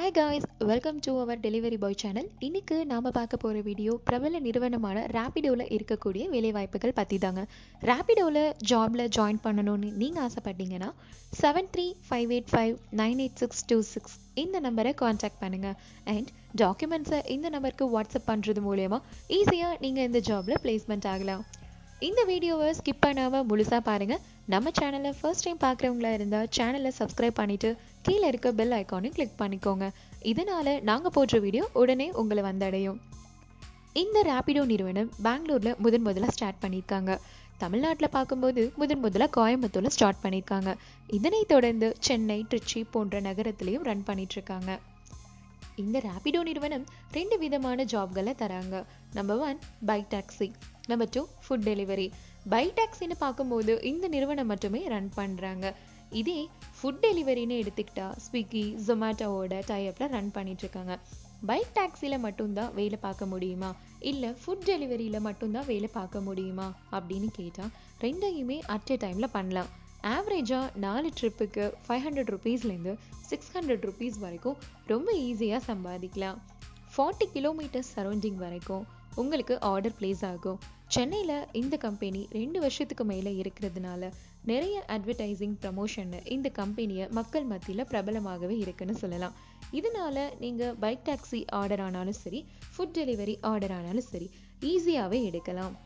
hi guys welcome to our delivery boy channel இன்னைக்கு நாம் பார்க்க போகிற வீடியோ பிரபல நிறுவனமான ரேபிடோவில் இருக்கக்கூடிய வேலைவாய்ப்புகள் பற்றி தாங்க ரேபிடோவில் ஜாபில் ஜாயின் பண்ணணும்னு நீங்கள் ஆசைப்பட்டீங்கன்னா seven three five eight five nine eight six two six இந்த நம்பரை காண்டாக்ட் பண்ணுங்கள் அண்ட் டாக்குமெண்ட்ஸை இந்த நம்பருக்கு வாட்ஸ்அப் பண்ணுறது மூலயமா ஈஸியாக நீங்கள் இந்த ஜாபில் பிளேஸ்மெண்ட் ஆகலாம் இந்த வீடியோவை ஸ்கிப் பண்ணாமல் முழுசாக பாருங்கள் நம்ம சேனலை ஃபர்ஸ்ட் டைம் பார்க்குறவங்களா இருந்தால் சேனலை சப்ஸ்கிரைப் பண்ணிவிட்டு கீழே இருக்க பெல் ஐக்கானையும் கிளிக் பண்ணிக்கோங்க இதனால் நாங்கள் போடுற வீடியோ உடனே உங்களை வந்தடையும் இந்த ரேபிடோ நிறுவனம் பெங்களூரில் முதன் முதல்ல ஸ்டார்ட் பண்ணியிருக்காங்க தமிழ்நாட்டில் பார்க்கும்போது முதன் முதல்ல கோயம்புத்தூரில் ஸ்டார்ட் பண்ணியிருக்காங்க இதனைத் தொடர்ந்து சென்னை திருச்சி போன்ற நகரத்திலையும் ரன் பண்ணிட்டு இருக்காங்க இந்த ரேபிடோ நிறுவனம் ரெண்டு விதமான ஜாப்களை தராங்க number one bike taxi number two food delivery bike டாக்ஸின்னு பார்க்கும்போது இந்த நிறுவனம் மட்டுமே ரன் பண்ணுறாங்க இதே ஃபுட் டெலிவரின்னு எடுத்துக்கிட்டா ஸ்விக்கி ஜொமேட்டோவோட டைப்பில் ரன் பண்ணிட்டு இருக்காங்க பைக் டாக்ஸியில் மட்டும்தான் வேலை பார்க்க முடியுமா இல்லை ஃபுட் டெலிவரியில் மட்டும்தான் வேலை பார்க்க முடியுமா அப்படின்னு கேட்டால் ரெண்டையுமே அட் எ டைமில் பண்ணலாம் ஆவரேஜாக நாலு ட்ரிப்புக்கு ஃபைவ் ஹண்ட்ரட் ருபீஸ்லேருந்து சிக்ஸ் ஹண்ட்ரட் ருபீஸ் வரைக்கும் ரொம்ப ஈஸியாக சம்பாதிக்கலாம் ஃபார்ட்டி கிலோமீட்டர்ஸ் சரௌண்டிங் வரைக்கும் உங்களுக்கு ஆர்டர் ப்ளேஸ் ஆகும் சென்னையில் இந்த கம்பெனி ரெண்டு வருஷத்துக்கு மேலே இருக்கிறதுனால நிறைய அட்வர்டைசிங் ப்ரமோஷன் இந்த கம்பெனியை மக்கள் மத்தியில் பிரபலமாகவே இருக்குன்னு சொல்லலாம் இதனால நீங்கள் பைக் டாக்ஸி ஆர்டர் ஆனாலும் சரி ஃபுட் டெலிவரி ஆர்டர் ஆனாலும் சரி ஈஸியாகவே எடுக்கலாம்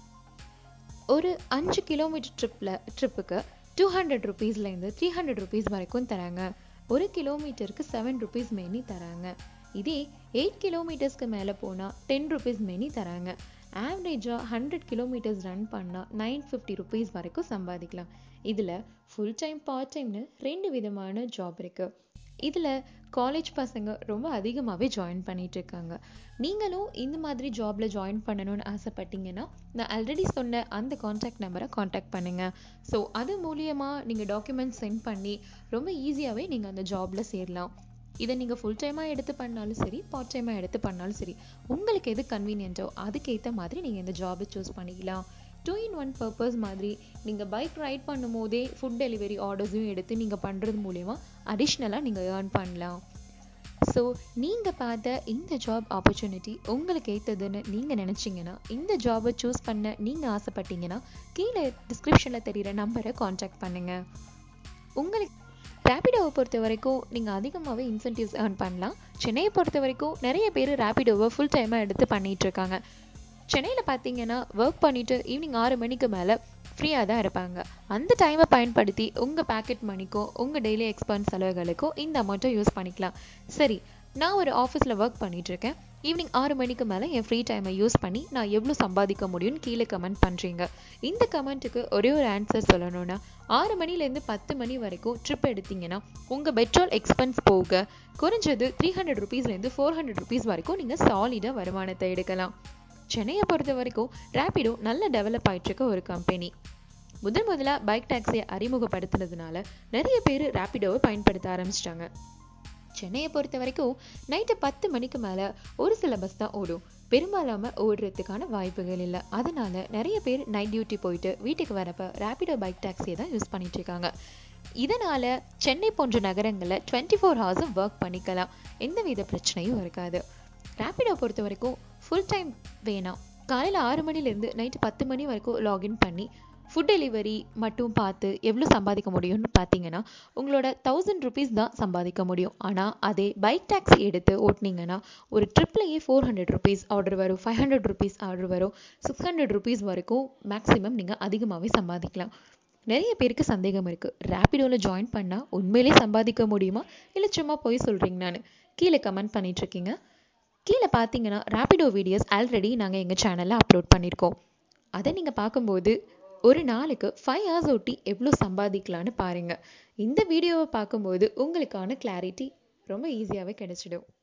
ஒரு அஞ்சு கிலோமீட்டர் ட்ரிப்பில் ட்ரிப்புக்கு டூ ஹண்ட்ரட் ருபீஸ்லேருந்து த்ரீ ஹண்ட்ரட் ருபீஸ் வரைக்கும் தராங்க ஒரு கிலோமீட்டருக்கு செவன் ருபீஸ் மேனி தராங்க இதே எயிட் கிலோமீட்டர்ஸ்க்கு மேலே போனால் டென் ருபீஸ் மேனி தராங்க ஆவரேஜாக ஹண்ட்ரட் கிலோமீட்டர்ஸ் ரன் பண்ணால் நைன் ஃபிஃப்டி ருபீஸ் வரைக்கும் சம்பாதிக்கலாம் இதில் ஃபுல் டைம் பார்ட் டைம்னு ரெண்டு விதமான ஜாப் இருக்குது இதில் காலேஜ் பசங்க ரொம்ப அதிகமாகவே ஜாயின் பண்ணிட்டு இருக்காங்க நீங்களும் இந்த மாதிரி ஜாபில் ஜாயின் பண்ணணும்னு ஆசைப்பட்டீங்கன்னா நான் ஆல்ரெடி சொன்ன அந்த காண்டாக்ட் நம்பரை காண்டாக்ட் பண்ணுங்கள் ஸோ அது மூலியமாக நீங்கள் டாக்குமெண்ட்ஸ் சென்ட் பண்ணி ரொம்ப ஈஸியாகவே நீங்கள் அந்த ஜாபில் சேரலாம் இதை நீங்கள் ஃபுல் டைமாக எடுத்து பண்ணாலும் சரி பார்ட் டைமாக எடுத்து பண்ணாலும் சரி உங்களுக்கு எது கன்வீனியன்ட்டோ அதுக்கேற்ற மாதிரி நீங்கள் இந்த ஜாபை சூஸ் பண்ணிக்கலாம் டூ இன் ஒன் பர்பஸ் மாதிரி நீங்கள் பைக் ரைட் பண்ணும் போதே ஃபுட் டெலிவரி ஆர்டர்ஸையும் எடுத்து நீங்கள் பண்ணுறது மூலயமா அடிஷ்னலாக நீங்கள் ஏர்ன் பண்ணலாம் ஸோ நீங்கள் பார்த்த இந்த ஜாப் ஆப்பர்ச்சுனிட்டி உங்களுக்கு ஏற்றதுன்னு நீங்கள் நினச்சிங்கன்னா இந்த ஜாபை சூஸ் பண்ண நீங்கள் ஆசைப்பட்டீங்கன்னா கீழே டிஸ்கிரிப்ஷனில் தெரிகிற நம்பரை காண்டாக்ட் பண்ணுங்கள் உங்களுக்கு ரேபிடோவை பொறுத்த வரைக்கும் நீங்கள் அதிகமாகவே இன்சென்டிவ்ஸ் ஏர்ன் பண்ணலாம் சென்னையை பொறுத்த வரைக்கும் நிறைய பேர் ரேபிடோவை ஃபுல் டைமாக எடுத்து பண்ணிகிட்டு இருக்காங்க சென்னையில் பார்த்தீங்கன்னா ஒர்க் பண்ணிவிட்டு ஈவினிங் ஆறு மணிக்கு மேலே ஃப்ரீயாக தான் இருப்பாங்க அந்த டைமை பயன்படுத்தி உங்கள் பேக்கெட் மணிக்கோ உங்கள் டெய்லி எக்ஸ்பென்ஸ் செலவுகளுக்கோ இந்த அமௌண்ட்டை யூஸ் பண்ணிக்கலாம் சரி நான் ஒரு ஆஃபீஸில் ஒர்க் பண்ணிகிட்ருக்கேன் ஈவினிங் ஆறு மணிக்கு மேலே என் ஃப்ரீ டைமை யூஸ் பண்ணி நான் எவ்வளோ சம்பாதிக்க முடியும்னு கீழே கமெண்ட் பண்ணுறீங்க இந்த கமெண்ட்டுக்கு ஒரே ஒரு ஆன்சர் சொல்லணும்னா ஆறு மணிலேருந்து பத்து மணி வரைக்கும் ட்ரிப் எடுத்தீங்கன்னா உங்கள் பெட்ரோல் எக்ஸ்பென்ஸ் போக குறைஞ்சது த்ரீ ஹண்ட்ரட் ருபீஸ்லேருந்து ஃபோர் ஹண்ட்ரட் ருபீஸ் வரைக்கும் நீங்கள் சாலிடாக வருமானத்தை எடுக்கலாம் சென்னையை பொறுத்த வரைக்கும் ரேபிடோ நல்ல டெவலப் ஆகிட்டுருக்க ஒரு கம்பெனி முதன் முதலாக பைக் டாக்ஸியை அறிமுகப்படுத்துனதுனால நிறைய பேர் ரேபிடோவை பயன்படுத்த ஆரம்பிச்சிட்டாங்க சென்னையை பொறுத்த வரைக்கும் நைட்டு பத்து மணிக்கு மேலே ஒரு சில பஸ் தான் ஓடும் பெரும்பாலாமல் ஓடுறதுக்கான வாய்ப்புகள் இல்லை அதனால நிறைய பேர் நைட் டியூட்டி போயிட்டு வீட்டுக்கு வரப்போ ரேபிடோ பைக் டாக்ஸியை தான் யூஸ் பண்ணிட்டு இருக்காங்க இதனால சென்னை போன்ற நகரங்களில் டுவெண்ட்டி ஃபோர் ஹவர்ஸும் ஒர்க் பண்ணிக்கலாம் எந்தவித பிரச்சனையும் இருக்காது ரேபிடோ பொறுத்த வரைக்கும் ஃபுல் டைம் வேணாம் காலையில் ஆறு மணிலேருந்து நைட்டு பத்து மணி வரைக்கும் லாகின் பண்ணி ஃபுட் டெலிவரி மட்டும் பார்த்து எவ்வளோ சம்பாதிக்க முடியும்னு பார்த்தீங்கன்னா உங்களோட தௌசண்ட் ருபீஸ் தான் சம்பாதிக்க முடியும் ஆனால் அதே பைக் டாக்ஸி எடுத்து ஓட்டினீங்கன்னா ஒரு ட்ரிப்லேயே ஃபோர் ஹண்ட்ரட் ருபீஸ் ஆர்டர் வரும் ஃபைவ் ஹண்ட்ரட் ருபீஸ் ஆர்டர் வரும் சிக்ஸ் ஹண்ட்ரட் ருபீஸ் வரைக்கும் மேக்ஸிமம் நீங்கள் அதிகமாகவே சம்பாதிக்கலாம் நிறைய பேருக்கு சந்தேகம் இருக்குது ரேபிடோவில் ஜாயின் பண்ணால் உண்மையிலே சம்பாதிக்க முடியுமா இல்லை சும்மா போய் சொல்கிறீங்களான்னு கீழே கமெண்ட் பண்ணிகிட்ருக்கீங்க கீழே பார்த்தீங்கன்னா ரேபிடோ வீடியோஸ் ஆல்ரெடி நாங்கள் எங்கள் சேனலில் அப்லோட் பண்ணியிருக்கோம் அதை நீங்கள் பார்க்கும்போது ஒரு நாளுக்கு ஃபைவ் ஹவர்ஸ் ஒட்டி எவ்வளோ சம்பாதிக்கலான்னு பாருங்கள் இந்த வீடியோவை பார்க்கும்போது உங்களுக்கான கிளாரிட்டி ரொம்ப ஈஸியாகவே கிடைச்சிடும்